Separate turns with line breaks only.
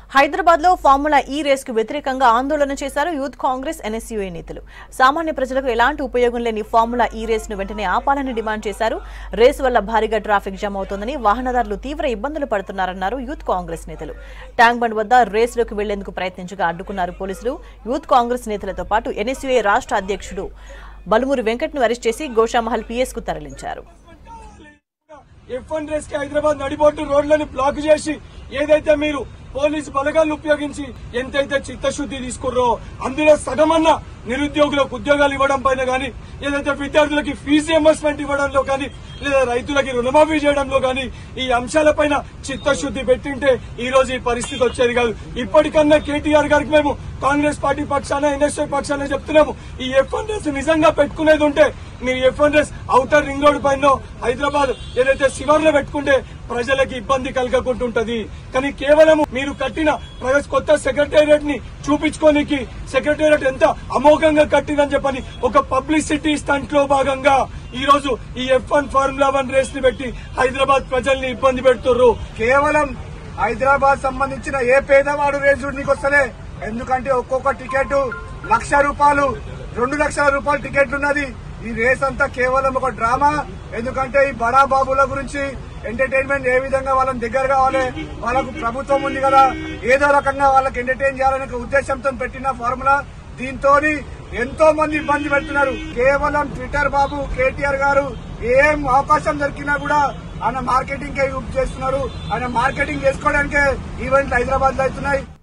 హైదరాబాద్ లో ఫార్ములా ఈ రేస్ కు వ్యతిరేకంగా ఆందోళన చేశారు యూత్ కాంగ్రెస్ ఎన్ఎస్యూఏ నేతలు సామాన్య ప్రజలకు ఎలాంటి ఉపయోగం లేని ఫార్ములా ఈ రేస్ ను వెంటనే ఆపాలని డిమాండ్ చేశారు రేసు వల్ల భారీగా ట్రాఫిక్ జామ్ అవుతోందని వాహనదారులు తీవ్ర ఇబ్బందులు పడుతున్నారన్నారు యూత్ కాంగ్రెస్ నేతలు ట్యాంక్ బండ్ వద్ద రేసులోకి వెళ్లేందుకు ప్రయత్నించగా అడ్డుకున్నారు పోలీసులు యూత్ కాంగ్రెస్ నేతలతో పాటు ఎన్ఎస్యూఏ రాష్ట్ర అధ్యక్షుడు బలుమూరి వెంకట్ను అరెస్ట్ చేసి గోషామహల్ పిఎస్ కు తరలించారు
ఎఫ్ వన్ రేస్ కి హైదరాబాద్ నడిబొట్టు రోడ్లను బ్లాక్ చేసి ఏదైతే మీరు పోలీసు బలగాలను ఉపయోగించి ఎంతైతే చిత్తశుద్ధి తీసుకుర్రో అందులో సగమన్న నిరుద్యోగులకు ఉద్యోగాలు ఇవ్వడం పైన గానీ ఏదైతే విద్యార్థులకి ఫీజు రియంబర్స్మెంట్ ఇవ్వడంలో కానీ లేదా రైతులకి రుణమాఫీ చేయడంలో కానీ ఈ అంశాలపైన చిత్తశుద్ధి పెట్టింటే ఈ రోజు ఈ పరిస్థితి వచ్చేది కాదు ఇప్పటికన్నా కేటీఆర్ గారికి మేము కాంగ్రెస్ పార్టీ పక్షాన ఎన్ఎస్ఐ పక్షాన చెప్తున్నాము ఈ ఎఫ్ వన్ రేస్ నిజంగా పెట్టుకునేది ఉంటే మీరు F one race outer ring road పైన హైదరాబాద్ ఏదైతే శివర్లో పెట్టుకుంటే ప్రజలకి ఇబ్బంది కలగకుంటుంటది కానీ కేవలం మీరు కట్టిన ప్రగతి కొత్త సెక్రటేరియట్ ని చూపించుకోనికి సెక్రటేరియట్ ఎంత అమోఘంగా కట్టిందని చెప్పని ఒక పబ్లిసిటీ స్టంట్ లో భాగంగా ఈ రోజు ఈ F one formula one race ని పెట్టి హైదరాబాద్ ప్రజల్ని ఇబ్బంది పెడుతుర్రు
కేవలం హైదరాబాద్ సంబంధించిన ఏ పేదవాడు రేంజ్ నీకు వస్తలే ఎందుకంటే ఒక్కొక్క టికెట్ లక్ష రూపాయలు రెండు లక్షల రూపాయల టికెట్ ఉన్నది ఈ రేస్ అంతా కేవలం ఒక డ్రామా ఎందుకంటే ఈ బడా బాబుల గురించి ఎంటర్టైన్మెంట్ ఏ విధంగా వాళ్ళని దగ్గర కావాలి వాళ్ళకు ప్రభుత్వం ఉంది కదా ఏదో రకంగా వాళ్ళకి ఎంటర్టైన్ చేయాలనే ఒక ఉద్దేశంతో పెట్టిన ఫార్ములా దీంతో ఎంతో మంది ఇబ్బంది పెడుతున్నారు కేవలం ట్విట్టర్ బాబు కేటీఆర్ గారు ఏం అవకాశం దొరికినా కూడా ఆయన మార్కెటింగ్ కే యూజ్ చేస్తున్నారు ఆయన మార్కెటింగ్ చేసుకోవడానికే ఈవెంట్లు హైదరాబాద్ లో అవుతున్నాయి